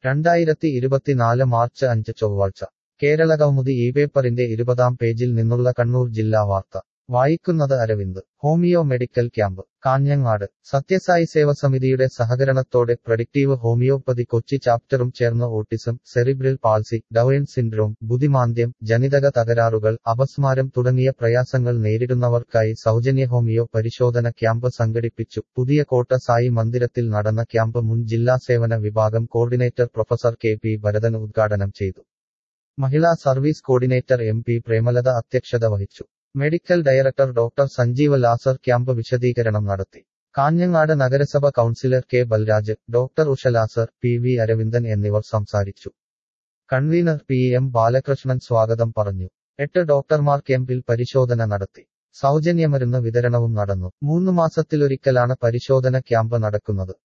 രണ്ടായിരത്തി ഇരുപത്തിനാല് മാർച്ച് അഞ്ച് ചൊവ്വാഴ്ച കേരളകൗമുദി ഈ പേപ്പറിന്റെ ഇരുപതാം പേജിൽ നിന്നുള്ള കണ്ണൂർ ജില്ലാ വാർത്ത വായിക്കുന്നത് Aravind homoeo medical camp Kanhangad Sathya Sai സേവസമിതിയുടെ സഹകരണത്തോടെ പ്രഡിക്റ്റീവ് ഹോമിയോപ്പതി കൊച്ചി ചാപ്റ്ററും ചേർന്ന് autism cerebral palsy Down syndrome ബുദ്ധിമാന്ദ്യം ജനിതക തകരാറുകൾ അപസ്മാരം തുടങ്ങിയ പ്രയാസങ്ങൾ നേരിടുന്നവർക്കായി സൗജന്യ ഹോമിയോ പരിശോധന ക്യാമ്പ് സംഘടിപ്പിച്ചു പുതിയ കോട്ട സായി മന്ദിരത്തിൽ നടന്ന ക്യാമ്പ് മുൻ ജില്ലാ സേവന വിഭാഗം coordinator professor K P Bharathan ഉദ്ഘാടനം ചെയ്തു മഹിളാ service coordinator M P Premalatha അധ്യക്ഷത വഹിച്ചു medical director doctor Sanjeeva Lazar camp വിശദീകരണം നടത്തി കാഞ്ഞങ്ങാട് നഗരസഭ councillor K Balraj doctor Usha Lazar P V Aravindan എന്നിവർ സംസാരിച്ചു കൺവീനർ പി എം ബാലകൃഷ്ണൻ സ്വാഗതം പറഞ്ഞു എട്ട് ഡോക്ടർമാർ ക്യാമ്പിൽ പരിശോധന നടത്തി സൗജന്യമരുന്ന് വിതരണവും നടന്നു മൂന്ന് മാസത്തിലൊരിക്കലാണ് പരിശോധന ക്യാമ്പ് നടക്കുന്നത്